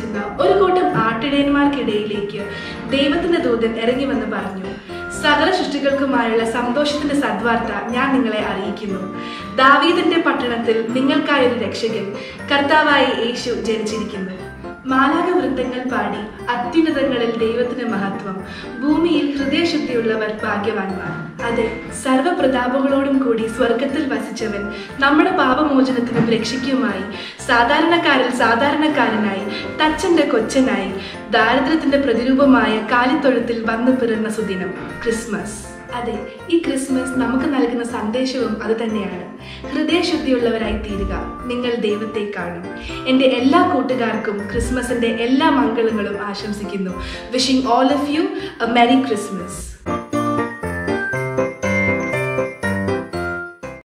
വസിച്ചിരുന്ന ഒരു കൂട്ടം ആട്ടിടയന്മാർക്കിടയിലേക്ക് ദൈവത്തിന്റെ ദൂതൻ ഇറങ്ങി വന്ന് പറഞ്ഞു സകല സൃഷ്ടികൾക്കുമായുള്ള സന്തോഷത്തിന്റെ സദ്വാർത്ത ഞാൻ നിങ്ങളെ അറിയിക്കുന്നു ദാവീദിന്റെ പട്ടണത്തിൽ നിങ്ങൾക്കായ ഒരു രക്ഷകൻ കർത്താവായ യേശു ജനിച്ചിരിക്കുന്നു മാലാക വൃത്തങ്ങൾ പാടി അത്യുന്നതങ്ങളിൽ ദൈവത്തിന് മഹത്വം ഭൂമിയിൽ ഹൃദയശുദ്ധിയുള്ളവർ ഭാഗ്യവാന്മാർ അതെ സർവപ്രതാപങ്ങളോടും കൂടി സ്വർഗത്തിൽ വസിച്ചവൻ നമ്മുടെ പാപമോചനത്തിനും രക്ഷയ്ക്കുമായി സാധാരണക്കാരിൽ സാധാരണക്കാരനായി തച്ചന്റെ കൊച്ചനായി ദാരിദ്ര്യത്തിന്റെ പ്രതിരൂപമായ കാലിത്തൊഴുത്തിൽ വന്നു പിറന്ന സുദിനം ക്രിസ്മസ് അതെ ഈ ക്രിസ്മസ് നമുക്ക് നൽകുന്ന സന്ദേശവും അത് തന്നെയാണ് ഹൃദയശുദ്ധിയുള്ളവരായി തീരുക നിങ്ങൾ ദൈവത്തെ കാണും എൻ്റെ എല്ലാ കൂട്ടുകാർക്കും ക്രിസ്മസിന്റെ എല്ലാ മംഗളങ്ങളും ആശംസിക്കുന്നു wishing all of you a merry Christmas